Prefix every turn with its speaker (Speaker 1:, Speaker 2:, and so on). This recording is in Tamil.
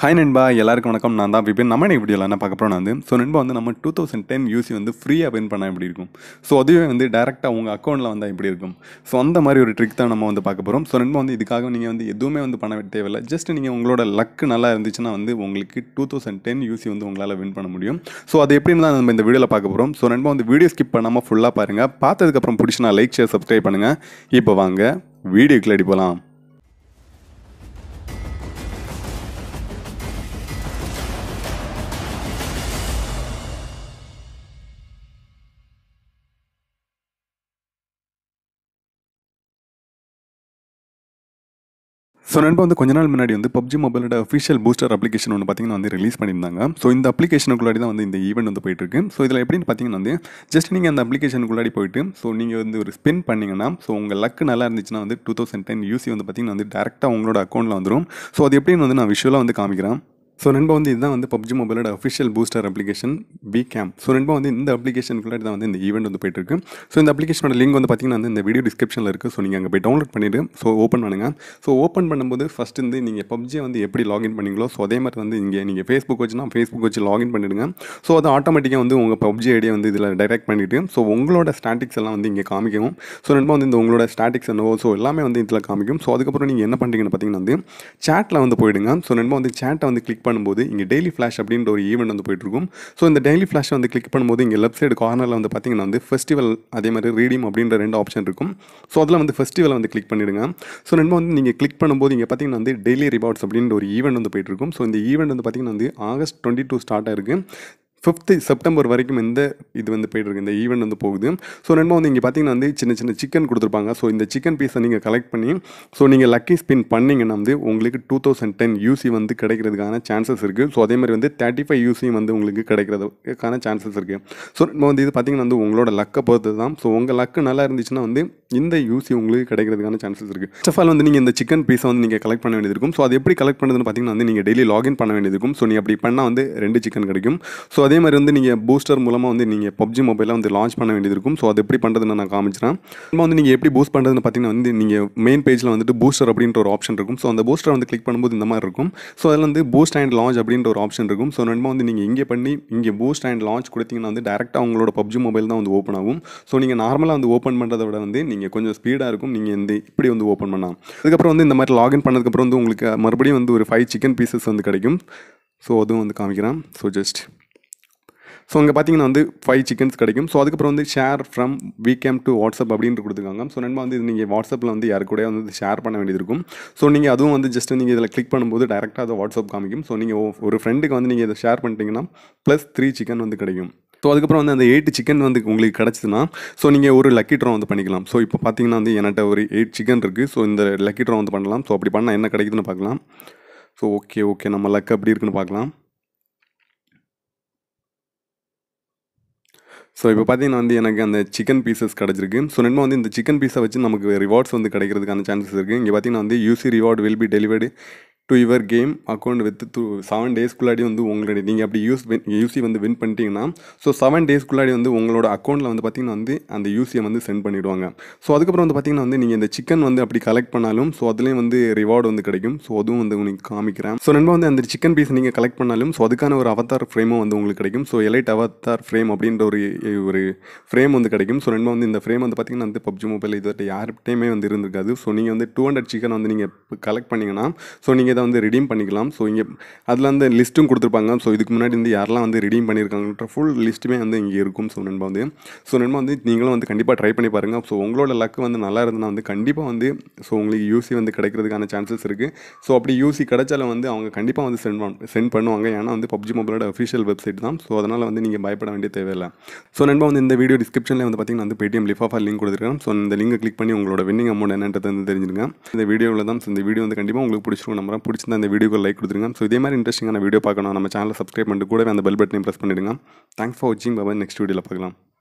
Speaker 1: ஹாய் நண்பா எல்லாருக்கும் வணக்கம் நான் தான் விபின் நம்ம இன்னைக்கு வீடியோவில் என்ன பார்க்க போகிறோம் வந்து ஸோ நண்பா வந்து நம்ம டூ தௌசண்ட் டென் யூசி வந்து ஃப்ரீயாக வின் பண்ணால் எப்படி இருக்கும் ஸோ அதுவே வந்து டேரெக்டாக உங்கள் அக்கௌண்ட்டில் வந்தால் எப்படி இருக்கும் ஸோ அந்த மாதிரி ஒரு ட்ரிக் தான் நம்ம வந்து பார்க்க போகிறோம் ஸோ நண்பா வந்து இதுக்காக நீங்கள் வந்து எதுவுமே வந்து பண்ண தேவையில்லை ஜஸ்ட் நீங்கள் உங்களோட லக்கு நல்லா இருந்துச்சுன்னா வந்து உங்களுக்கு டூ தௌசண்ட் டென் யூசி வந்து உங்களால் வின் பண்ண முடியும் ஸோ அது எப்படின்னு தான் நம்ம இந்த வீடியோவில் பார்க்க போகிறோம் ஸோ நண்பா வந்து வீடியோ ஸ்கிப் பண்ணாமல் ஃபுல்லாக பாருங்கள் பார்த்ததுக்கப்புறம் பிடிச்சினா லைக் ஷேர் சப்ஸ்கிரைப் பண்ணுங்கள் இப்போ வாங்க வீடியோக்குள்ள அடி போகலாம் ஸோ நண்பா வந்து கொஞ்ச நாள் முன்னாடி வந்து பப்ஜி மொபைலோட அஃபிஷியல் பூஸ்டர் அப்ளிகேஷன் ஒன்று பார்த்தீங்கன்னா வந்து ரிலீஸ் பண்ணியிருந்தாங்க ஸோ இந்த அப்ளிகேஷனுக்குள்ளாடி தான் வந்து இந்த ஈவெண்ட் வந்து போயிட்டு இருக்கு ஸோ இதில் எப்படின்னு பார்த்தீங்கன்னா வந்து ஜஸ்ட் நீங்கள் அந்த அப்ளிகேஷனுக்குள்ளாடி போயிட்டு ஸோ நீங்கள் வந்து ஒரு ஸ்பின் பண்ணீங்கன்னா ஸோ உங்கள் லக்கு நல்லா இருந்துச்சுன்னா வந்து டூ தௌசண்ட் டென் யூசி வந்து பார்த்தீங்கன்னா வந்து டேரெக்டாக உங்களோட அக்கௌண்ட்டில் வந்துடும் ஸோ அது எப்படின்னு வந்து நான் விஷுவலாக வந்து காமிக்கிறேன் ஸோ நண்பா வந்து இதுதான் வந்து பப்ஜி மொபைலோட அஃபிஷியல் பூஸ்டர் அப்ளிகேஷன் பி கேம் ஸோ நண்பா வந்து இந்த அப்ளிகேஷனுக்குள்ளே தான் வந்து இந்த ஈவெண்ட் வந்து போயிட்டு இருக்கு ஸோ இந்த அப்ளிகேஷனோட லிங்க் வந்து பார்த்தீங்கன்னா வந்து இந்த வீடியோ டிஸ்கிரிப்ஷனில் இருக்குது ஸோ நீங்கள் அங்கே போய் டவுன்லோட் பண்ணிவிட்டு ஸோ ஓப்பன் பண்ணுங்கள் ஸோ ஓப்பன் பண்ணும்போது ஃபஸ்ட் வந்து நீங்கள் பப்ஜியை வந்து எப்படி லாகின் பண்ணீங்களோ ஸோ அதே மாதிரி வந்து இங்கே நீங்கள் ஃபேஸ்புக் வச்சுனா ஃபேஸ்புக் வச்சு லாகின் பண்ணிவிடுங்க ஸோ அது ஆட்டோமேட்டிக்காக வந்து உங்கள் பப்ஜி ஐடியை வந்து இதில் டைரக்ட் பண்ணிவிட்டு ஸோ உங்களோட ஸ்டாட்டிக்ஸ் எல்லாம் வந்து இங்கே காமிக்கும் ஸோ நண்பா வந்து இந்த உங்களோட ஸ்டாட்டிக்ஸ் என்னவோ ஸோ எல்லாமே வந்து இதில் காமிக்கும் ஸோ அதுக்கப்புறம் நீங்கள் என்ன பண்ணுறீங்கன்னு பார்த்தீங்கன்னா வந்து சேட்டில் வந்து போயிடுங்க ஸோ நண்பா வந்து சேட்டை வந்து கிளிக் பண்ணும்போது இங்கே டெய்லி ஃப்ளாஷ் அப்படின்ற ஒரு ஈவெண்ட் வந்து போயிட்டு இருக்கும் ஸோ இந்த டெய்லி ஃப்ளாஷை வந்து கிளிக் பண்ணும்போது இங்கே லெஃப்ட் சைடு கார்னரில் வந்து பார்த்தீங்கன்னா வந்து ஃபெஸ்டிவல் அதே மாதிரி ரீடிம் அப்படின்ற ரெண்டு ஆப்ஷன் இருக்கும் ஸோ அதில் வந்து ஃபெஸ்டிவலை வந்து கிளிக் பண்ணிடுங்க ஸோ நண்பா வந்து நீங்கள் கிளிக் பண்ணும்போது இங்கே பார்த்தீங்கன்னா வந்து டெய்லி ரிவார்ட்ஸ் அப்படின்ற ஒரு ஈவெண்ட் வந்து போயிட்டு இருக்கும் ஸோ இந்த ஈவெண்ட் வந்து பார்த்தீங்கன்னா வந்து ஆகஸ்ட் டுவெண்ட்டி டூ ஸ்டார்ட் ஆயிருக்கு ஃபிஃப்த்து செப்டம்பர் வரைக்கும் இந்த இது வந்து போயிட்டுருக்கு இந்த ஈவெண்ட் வந்து போகுது ஸோ நண்பா வந்து இங்கே பார்த்தீங்கன்னா வந்து சின்ன சின்ன சிக்கன் கொடுத்துருப்பாங்க ஸோ இந்த சிக்கன் பீஸை நீங்கள் கலெக்ட் பண்ணி ஸோ நீங்கள் லக்கி ஸ்பின் பண்ணிங்கன்னா வந்து உங்களுக்கு டூ தௌசண்ட் டென் யூசி வந்து கிடைக்கிறதுக்கான சான்சஸ் இருக்குது ஸோ அதே மாதிரி வந்து தேர்ட்டி ஃபைவ் யூசி வந்து உங்களுக்கு கிடைக்கிறதுக்கான சான்சஸ் இருக்குது ஸோ நம்ம வந்து இது பார்த்தீங்கன்னா வந்து உங்களோட லக்கை பொறுத்து தான் ஸோ உங்கள் லக்கு நல்லா இருந்துச்சுன்னா வந்து இந்த யூசி உங்களுக்கு கிடைக்கிறதுக்கான சான்சஸ் இருக்குது ஃபர்ஸ்ட் ஆஃப் ஆல் வந்து நீங்கள் இந்த சிக்கன் பீஸை வந்து நீங்கள் கலெக்ட் பண்ண வேண்டியது இருக்கும் ஸோ அது எப்படி கலெக்ட் பண்ணுறதுன்னு பார்த்தீங்கன்னா வந்து நீங்கள் டெய்லி லாகின் பண்ண வேண்டியது இருக்கும் ஸோ நீங்கள் அப்படி பண்ணால் வந்து ரெண்டு சிக்கன் கிடைக்கும் ஸோ அதே மாதிரி வந்து நீங்கள் பூஸ்டர் மூலமாக வந்து நீங்கள் பப்ஜி மொபைலில் வந்து லான்ச் பண்ண வேண்டியது இருக்கும் ஸோ அது எப்படி பண்ணுறதுன்னு நான் காமிச்சிறேன் நம்ம வந்து நீங்கள் எப்படி பூஸ்ட் பண்ணுறதுன்னு பார்த்தீங்கன்னா வந்து நீங்கள் மெயின் பேஜில் வந்துட்டு பூஸ்டர் அப்படின்ற ஒரு ஆப்ஷன் இருக்கும் ஸோ அந்த பூஸ்டர் வந்து கிளிக் பண்ணும்போது இந்த மாதிரி இருக்கும் ஸோ அதில் வந்து பூஸ்ட் அண்ட் லான்ச் அப்படின்ற ஒரு ஆப்ஷன் இருக்கும் ஸோ நம்ம வந்து நீங்கள் இங்கே பண்ணி இங்கே பூஸ்ட் அண்ட் லான்ச் கொடுத்தீங்கன்னா வந்து டேரெக்டாக உங்களோட பப்ஜி மொபைல் தான் வந்து ஓப்பன் ஆகும் ஸோ நீங்கள் நார்மலாக வந்து ஓப்பன் பண்ணுறதை விட வந்து நீங்கள் கொஞ்சம் ஸ்பீடாக இருக்கும் நீங்கள் இந்த இப்படி வந்து ஓப்பன் பண்ணலாம் அதுக்கப்புறம் வந்து இந்த மாதிரி லாகின் பண்ணதுக்கப்புறம் வந்து உங்களுக்கு மறுபடியும் வந்து ஒரு ஃபைவ் சிக்கன் பீசஸ் வந்து கிடைக்கும் ஸோ அதுவும் வந்து காமிக்கிறேன் ஸோ ஜஸ்ட் ஸோ அங்கே பார்த்தீங்கன்னா வந்து ஃபைவ் சிக்கன்ஸ் கிடைக்கும் ஸோ அதுக்கப்புறம் வந்து ஷேர் ஃப்ரம் வீக்கேம் டு வாட்ஸ்அப் அப்படின்ட்டு கொடுத்துருக்காங்க ஸோ நண்பா வந்து இது நீங்கள் வாட்ஸ்அப்பில் வந்து யாரு கூட வந்து ஷேர் பண்ண வேண்டியது இருக்கும் ஸோ நீங்கள் அதுவும் வந்து ஜஸ்ட் நீங்கள் இதில் கிளிக் பண்ணும்போது டேரெக்டாக அதை வாட்ஸ்அப் காமிக்கும் ஸோ நீங்கள் ஒரு ஃப்ரெண்டுக்கு வந்து நீங்கள் இதை ஷேர் பண்ணிட்டீங்கன்னா ப்ளஸ் த்ரீ சிக்கன் வந்து கிடைக்கும் ஸோ அதுக்கப்புறம் வந்து அந்த எயிட் சிக்கன் வந்து உங்களுக்கு கிடச்சிதுன்னா ஸோ நீங்கள் ஒரு லக்கி ட்ரா வந்து பண்ணிக்கலாம் ஸோ இப்போ பார்த்தீங்கன்னா வந்து என்கிட்ட ஒரு எயிட் சிக்கன் இருக்குது ஸோ இந்த லக்கி ட்ரா வந்து பண்ணலாம் ஸோ அப்படி பண்ணால் என்ன கிடைக்குதுன்னு பார்க்கலாம் ஸோ ஓகே ஓகே நம்ம லக் அப்படி இருக்குன்னு பார்க்கலாம் ஸோ இப்போ பார்த்தீங்கன்னா வந்து எனக்கு அந்த சிக்கன் பீசஸ் கிடச்சிருக்கு ஸோ நண்பா வந்து இந்த சிக்கன் பீஸை வச்சு நமக்கு ரிவார்ட்ஸ் வந்து கிடைக்கிறதுக்கான சான்சஸ் இருக்குது இங்கே பார்த்தீங்கன்னா வந்து UC reward will be delivered to your game account with two seven டேஸ்க்குள்ளாடி வந்து உங்களுடைய நீங்கள் அப்படி யூஸ் வின் யூசி வந்து வின் பண்ணிட்டீங்கன்னா ஸோ செவன் டேஸ்க்குள்ளாடி வந்து உங்களோட அக்கௌண்ட்டில் வந்து பார்த்தீங்கன்னா வந்து அந்த யூசியை வந்து சென்ட் பண்ணிவிடுவாங்க ஸோ அதுக்கப்புறம் வந்து பார்த்தீங்கன்னா வந்து நீங்கள் இந்த சிக்கன் வந்து அப்படி கலெக்ட் பண்ணாலும் ஸோ அதுலேயும் வந்து ரிவார்டு வந்து கிடைக்கும் ஸோ அதுவும் வந்து உங்களுக்கு காமிக்கிறேன் ஸோ நண்பா வந்து அந்த சிக்கன் பீஸ் நீங்கள் கலெக்ட் பண்ணாலும் ஸோ அதுக்கான ஒரு அவத்தார் ஃப்ரேமும் வந்து உங்களுக்கு கிடைக்கும் ஸோ எலைட் அவத்தார் ஃப்ரேம் அப்படின்ற ஒரு ஒரு ஃப்ரேம் வந்து கிடைக்கும் ஸோ நண்பா வந்து இந்த ஃப்ரேம் வந்து பார்த்தீங்கன்னா வந்து பப்ஜி மொபைல் இது யார்கிட்டையுமே வந்து இருந்திருக்காது ஸோ நீங்கள் வந்து டூ ஹண்ட்ரட் சிக்கன் வந்து நீங்கள் கலெக்ட் பண்ணிங்கன்னா ஸோ நீங்கள் இதை வந்து ரிடீம் பண்ணிக்கலாம் ஸோ இங்கே அதில் அந்த லிஸ்ட்டும் கொடுத்துருப்பாங்க ஸோ இதுக்கு முன்னாடி வந்து யாரெல்லாம் வந்து ரிடீம் பண்ணியிருக்காங்கன்ற ஃபுல் லிஸ்ட்டுமே வந்து இங்கே இருக்கும் ஸோ நண்பா வந்து ஸோ நண்பா வந்து நீங்களும் வந்து கண்டிப்பாக ட்ரை பண்ணி பாருங்கள் ஸோ உங்களோட லக்கு வந்து நல்லா இருந்ததுன்னா வந்து கண்டிப்பாக வந்து ஸோ உங்களுக்கு யூசி வந்து கிடைக்கிறதுக்கான சான்சஸ் இருக்குது ஸோ அப்படி யூசி கிடைச்சாலும் வந்து அவங்க கண்டிப்பாக வந்து சென்ட் பண்ண சென்ட் பண்ணுவாங்க ஏன்னா வந்து பப்ஜி மொபைலோட அஃபிஷியல் வெப்சைட் தான் ஸோ அதனால் வந்து நீங்கள் பயப்பட வேண்டிய தேவையில்லை ஸோ நண்பா வந்து இந்த வீடியோ டிஸ்கிரிப்ஷனில் வந்து பார்த்தீங்கன்னா வந்து பேடிஎம் லிஃபாஃபா லிங்க் கொடுத்துருக்கேன் ஸோ இந்த லிங்கை கிளிக் பண்ணி உங்களோட வின்னிங் அமௌண்ட் என்னன்றது வந்து தெரிஞ்சுருங்க இந்த வீடியோவில் தான் இந்த வீடியோ வந்து கண்டிப்பாக உங்களுக்கு பிடிச்சிருக்கும் நம்புறேன் பிடிச்சிருந்தா இந்த வீடியோக்கு லைக் கொடுத்துருங்க ஸோ இதே மாதிரி இன்ட்ரெஸ்டிங்கான வீடியோ பார்க்கணும் நம்ம சேனலை சப்ஸ்கிரைப் பண்ணிட்டு கூடவே அந்த பெல் பட்டனையும் ப்ரெஸ் பண்ணிடுங்க தேங்க்ஸ் ஃபார் வாட்சிங் பாபா நெக்ஸ்ட் வீடியோவில் பார்க்கலாம்